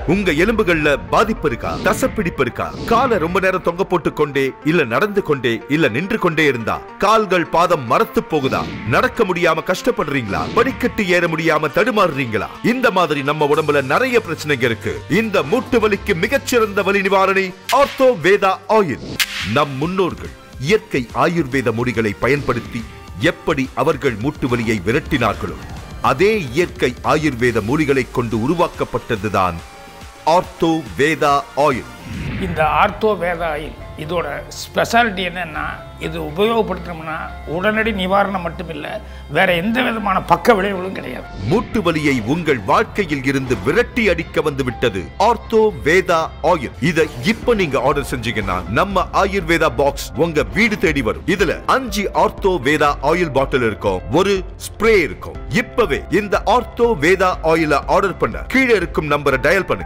உங்க எலும்புகள்ல பாதிப்பு இருக்கா தசப்பிடிப்பு இருக்கா காலை ரொம்ப நேரம் தொங்க போட்டு கொண்டே இல்ல நடந்து கொண்டே இல்ல நின்று கொண்டே இருந்தா கால்கள் பாதம் மரத்து போகுதா நடக்க முடியாம கஷ்டப்படுறீங்களா படிக்கட்டு ஏற முடியாம தடுமாறுறீங்களா இந்த மாதிரி நம்ம உடம்புல நிறைய பிரச்சனைங்க இருக்கு இந்த மூட்டு வலிக்கு மிகச்சிறந்த வலி நிவாரணி ஆர்த்தோ வேதா ஆயில் நம் முன்னோர்கள் இயற்கை ஆயுர்வேத முடிகளை பயன்படுத்தி எப்படி அவர்கள் மூட்டு வலியை விரட்டினார்களோ அதே இயற்கை ஆயுர்வேத மூலிகளைக் கொண்டு உருவாக்கப்பட்டதுதான் ஆர்த்தோ வேதா ஆயில் இந்த ஆர்த்தோ வேத ஆயில் இதோட ஸ்பெஷாலிட்டி என்னன்னா இது உபயோகப்படுத்தினோம்னா உடனடி நிவாரணம் மட்டுமில்லை வேற எந்த விதமான பக்க விளைவுகளும் கிடையாது மூட்டு வலியை உங்கள் வாழ்க்கையில் இருந்து விரட்டி அடிக்க வந்து விட்டது ஆர்த்தோ வேதா ஆயில் இத இப்ப நீங்க ஆர்டர் செஞ்சீங்கன்னா நம்ம ஆயுர்வேதா பாக்ஸ் உங்க வீடு தேடி வரும் இதுல அஞ்சு ஆர்த்தோ வேதா ஆயில் பாட்டில் இருக்கும் ஒரு ஸ்ப்ரே இருக்கும் இப்பவே இந்த ஆர்த்தோ வேதா ஆயில ஆர்டர் பண்ண கீழே இருக்கும் நம்பரை டயல் பண்ணுங்க